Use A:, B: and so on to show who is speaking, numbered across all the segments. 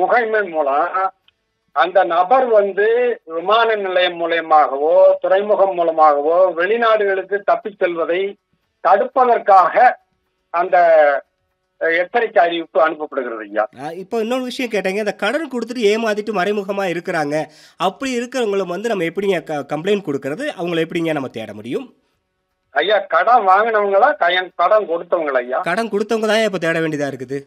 A: முகமை மூலம் அந்த நபர் வந்து விமான நிலையம் மூலயமாகவோ துறைமுகம் மூலமாகவோ வெளிநாடுகளுக்கு தப்பிச் செல்வதை தடுப்பதற்காக அந்த அஹ், எச்சரிக்கை அறிவிப்பு அனுப்பப்படுகிறது ஐயா
B: ஆ, இப்போ இன்னொரு விஷயம் கேட்டீங்க இந்த கடன் கொடுத்துட்டு ஏமாத்திட்டு மறைமுகமாக இருக்கிறாங்க அப்படி இருக்கிறவங்கள வந்து நம்ம எப்படிங்க க கம்ப்ளைண்ட் கொடுக்கறது அவங்கள எப்படிங்க நம்ம தேட முடியும்
A: ஐயா கடன் வாங்கினவங்களா கயன் கடன் கொடுத்தவங்களா ஐயா
B: கடன் கொடுத்தவங்க தான் இப்போ தேட வேண்டியதாக இருக்குது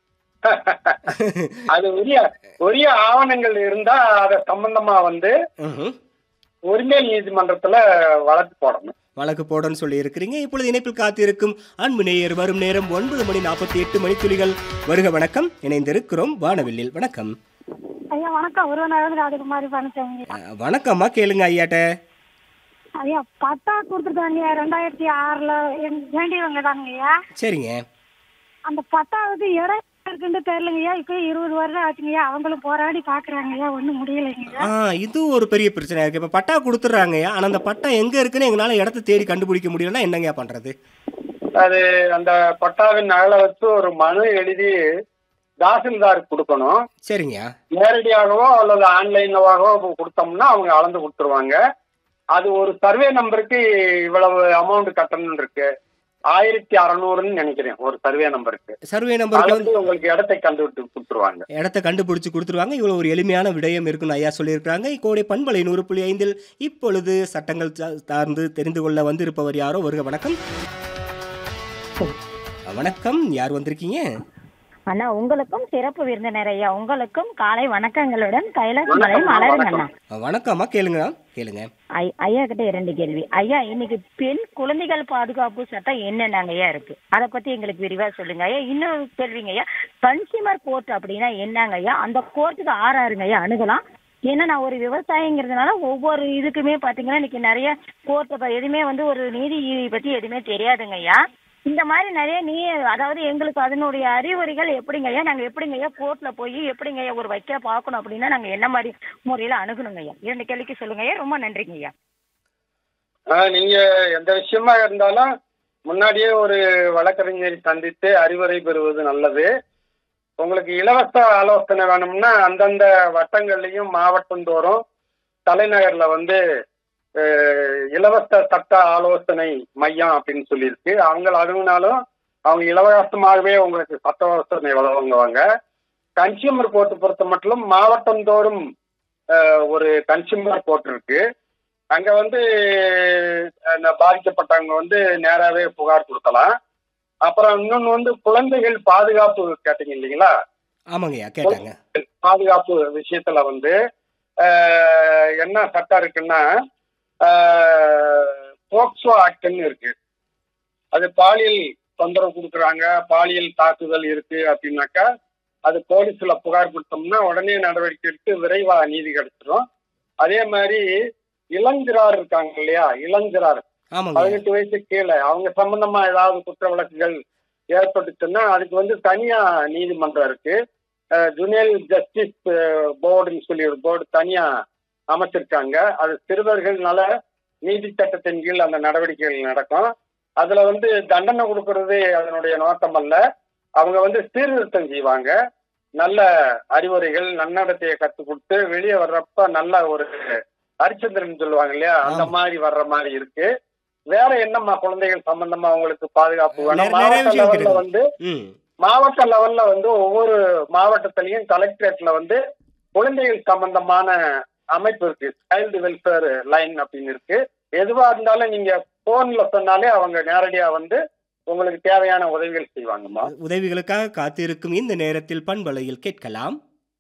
A: அது உரிய உரிய ஆவணங்கள் இருந்தா அத சம்பந்தமா வந்து
B: ம்ஹும்.
A: உரிமை நீதிமன்றத்துல வழக்கு போடணும்
B: வழக்கு போடன்னு சொல்லி இருக்கிறீங்க இப்பொழுது இணைப்பில் காத்திருக்கும் அன்பு நேயர் வரும் நேரம் ஒன்பது மணி நாற்பத்தி எட்டு மணித்துளிகள் வருக வணக்கம் இணைந்திருக்கிறோம் வானவில்லில் வணக்கம்
C: ஐயா வணக்கம் ஒருவனாவது ராஜகுமாரி பழனிசாமி
B: ஆ, வணக்கம்மா கேளுங்க ஐயாட்ட
C: ஐயா பட்டா கொடுத்துருக்காங்க ரெண்டாயிரத்தி ஆறுல எங்க- வேண்டியவங்க தாங்க ஐயா
B: சரிங்க
C: அந்த பட்டாவுக்கு இடம் இருக்குன்னு தெரியலங்கய்யா இப்போ இருபது வருடம் ஆச்சுங்கய்யா அவங்களும் போராடி பாக்குறாங்கய்யா ஒன்றும் முடியலைங்கய்யா
B: ஆ இது ஒரு பெரிய பிரச்சனையா இருக்கு இப்போ பட்டா கொடுத்துட்றாங்கய்யா ஆனால் அந்த பட்டா எங்கே இருக்குன்னு எங்களால் இடத்த தேடி கண்டுபிடிக்க முடியலன்னா என்னங்க பண்ணுறது
A: அது அந்த பட்டாவின் நகலை வச்சு ஒரு மனு எழுதி தாசில்தாருக்கு கொடுக்கணும்
B: சரிங்கய்யா
A: நேரடியாகவோ அல்லது ஆன்லைனாகவோ கொடுத்தோம்னா அவங்க அளந்து கொடுத்துருவாங்க அது ஒரு சர்வே நம்பருக்கு இவ்வளவு அமௌண்ட் கட்டணும் இருக்கு ஆயிரத்தி அறநூறுன்னு நினைக்கிறேன் ஒரு சர்வே நம்பருக்கு
B: சர்வே நம்பருக்கு வந்து
A: அளந்து உங்களுக்கு இடத்தை கண்டுபிடிச்சு கொடுத்துருவாங்க
B: இடத்த கண்டுபிடிச்சு கொடுத்துருவாங்க இவ்வளோ ஒரு எளிமையான விடயம் இருக்குன்னு ஐயா சொல்லியிருக்கிறாங்க கோடை பண்பலை நூறு புள்ளி ஐந்தில் இப்பொழுது சட்டங்கள் சா- சார்ந்து தெரிந்து கொள்ள வந்திருப்பவர் யாரோ வருக வணக்கம் வணக்கம் யார் வந்திருக்கீங்க
D: அண்ணா உங்களுக்கும் சிறப்பு விருந்தினர் ஐயா உங்களுக்கும் காலை வணக்கங்களுடன் கைலாஸ் மலை
A: வணக்கம்,
D: மலருங்க
A: வணக்கம்.
D: அண்ணா
B: வணக்கம்மா கேளுங்க கேளுங்க
D: ஐ- ஐயா கிட்ட இரண்டு கேள்வி ஐயா இன்னைக்கு பெண் குழந்தைகள் பாதுகாப்பு சட்டம் என்னென்னங்க ஐயா இருக்கு அதை பத்தி எங்களுக்கு விரிவா சொல்லுங்க ஐயா இன்னொரு கேள்விங்க ஐயா கன்சியூமர் கோர்ட் அப்படின்னா என்னங்க ஐயா அந்த கோர்ட்டுக்கு ஆறாருங்க ஐயா அணுகலாம் ஏன்னா நான் ஒரு விவசாயிங்கிறதுனால ஒவ்வொரு இதுக்குமே பாத்தீங்கன்னா இன்னைக்கு நிறைய கோர்ட்டை எதுவுமே வந்து ஒரு நீதி பத்தி எதுவுமே தெரியாதுங்க ஐயா இந்த மாதிரி நிறைய நீ அதாவது எங்களுக்கு அதனுடைய அறிவுரைகள் எப்படிங்க ஐயா நாங்க எப்படிங்க ஐயா கோர்ட்ல போய் எப்படிங்க ஐயா ஒரு வைக்க பார்க்கணும் அப்படின்னா நாங்க என்ன மாதிரி முறையில அணுகணுங்க ஐயா இரண்டு கேள்விக்கு சொல்லுங்க ஐயா ரொம்ப நன்றிங்க ஐயா
A: ஆஹ் நீங்க எந்த விஷயமா இருந்தாலும் முன்னாடியே ஒரு வழக்கறிஞரை சந்தித்து அறிவுரை பெறுவது நல்லது உங்களுக்கு இலவச ஆலோசனை வேணும்னா அந்தந்த வட்டங்கள்லயும் மாவட்டந்தோறும் தலைநகர்ல வந்து அஹ், இலவச சட்ட ஆலோசனை மையம் அப்படின்னு சொல்லியிருக்கு அவங்க அணுகுனாலும் அவங்க இலவசமாகவே உங்களுக்கு சட்ட ஆலோசனை வழங்குவாங்க கன்சியூமர் கோர்ட் பொறுத்த மட்டும் மாவட்டந்தோறும் அஹ், ஒரு கன்சியூமர் கோர்ட் இருக்கு அங்க வந்து அந்த பாதிக்கப்பட்டவங்க வந்து நேராவே புகார் கொடுக்கலாம் அப்புறம் இன்னொன்னு வந்து குழந்தைகள் பாதுகாப்பு கேட்டீங்க இல்லைங்களா
B: ஆமாங்கய்யா கேட்டாங்க
A: பாதுகாப்பு விஷயத்துல வந்து ஆஹ், என்ன சட்டம் இருக்குன்னா போக்சோ ஆக்ட்னு இருக்கு அது பாலியல் தொந்தரவு கொடுக்குறாங்க பாலியல் தாக்குதல் இருக்கு அப்படின்னாக்கா அது போலீஸ்ல புகார் கொடுத்தோம்னா உடனே நடவடிக்கை எடுத்து விரைவா நீதி கிடைச்சிடும் அதே மாதிரி இளஞ்சிறார் இருக்காங்க இல்லையா இளஞ்சிறார்
B: ஆமாங்க
A: பதினெட்டு வயசு கீழே அவங்க சம்பந்தமா ஏதாவது குற்ற வழக்குகள் ஏற்பட்டுச்சுன்னா அதுக்கு வந்து தனியா நீதிமன்றம் இருக்கு ஜுனியர் ஜஸ்டிஸ் போர்டுன்னு சொல்லி ஒரு போர்டு தனியா அமைச்சிருக்காங்க அது சிறுவர்கள் நல நீதி சட்டத்தின் கீழ் அந்த நடவடிக்கைகள் நடக்கும் அதுல வந்து தண்டனை கொடுக்கறது அதனுடைய நோக்கம் அல்ல அவங்க வந்து சீர்திருத்தம் செய்வாங்க நல்ல அறிவுரைகள் நன்னடத்தையை கற்றுக் கொடுத்து வெளியே வர்றப்ப நல்ல ஒரு ஹரிச்சந்திரன் சொல்லுவாங்க இல்லையா அந்த
B: ஆமா.
A: மாதிரி வர்ற மாதிரி இருக்கு வேற என்னம்மா குழந்தைகள் சம்பந்தமா அவங்களுக்கு பாதுகாப்பு வேணும்
B: நிறைய- நிறைய
A: மாவட்ட
B: விஷயம்
A: லெவல்ல
B: இருக்குது.
A: வந்து
B: ம்
A: மாவட்ட லெவல்ல வந்து ஒவ்வொரு மாவட்டத்திலையும் கலெக்டரேட்ல வந்து குழந்தைகள் சம்பந்தமான அமைப்பு இருக்கு சைல்டு வெல்ஃபேர் லைன் அப்படின்னு இருக்கு எதுவா இருந்தாலும் நீங்க போன்ல சொன்னாலே அவங்க நேரடியா வந்து உங்களுக்கு தேவையான உதவிகள் செய்வாங்கம்மா
B: உதவிகளுக்காக காத்திருக்கும் இந்த நேரத்தில் பண்பலையில் கேட்கலாம்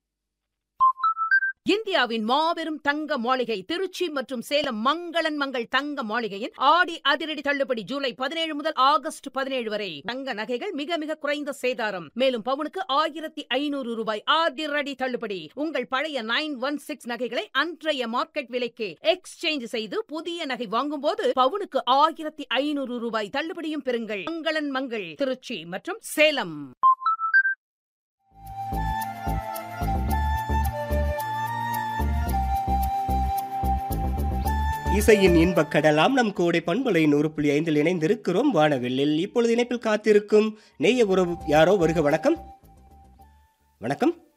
E: இந்தியாவின் மாபெரும் தங்க மாளிகை திருச்சி மற்றும் சேலம் மங்களன் மங்கள் தங்க மாளிகையின் ஆடி அதிரடி தள்ளுபடி ஜூலை பதினேழு முதல் ஆகஸ்ட் பதினேழு வரை தங்க நகைகள் மிக மிக குறைந்த சேதாரம் மேலும் பவுனுக்கு ஆயிரத்தி ஐநூறு ரூபாய் அதிரடி தள்ளுபடி உங்கள் பழைய நைன் ஒன் சிக்ஸ் நகைகளை அன்றைய மார்க்கெட் விலைக்கு எக்ஸ்சேஞ்ச் செய்து புதிய நகை வாங்கும்போது பவுனுக்கு ஆயிரத்தி ஐநூறு ரூபாய் தள்ளுபடியும் பெறுங்கள் மங்களன் மங்கள் திருச்சி மற்றும் சேலம்
B: இசையின் இன்பக் கடலாம் நம் கோடை பண்பலை நூறு புள்ளி ஐந்தில் இணைந்திருக்கிறோம் வானவில்லில் இப்பொழுது இணைப்பில் காத்திருக்கும் நெய்ய உறவு யாரோ வருக வணக்கம் வணக்கம்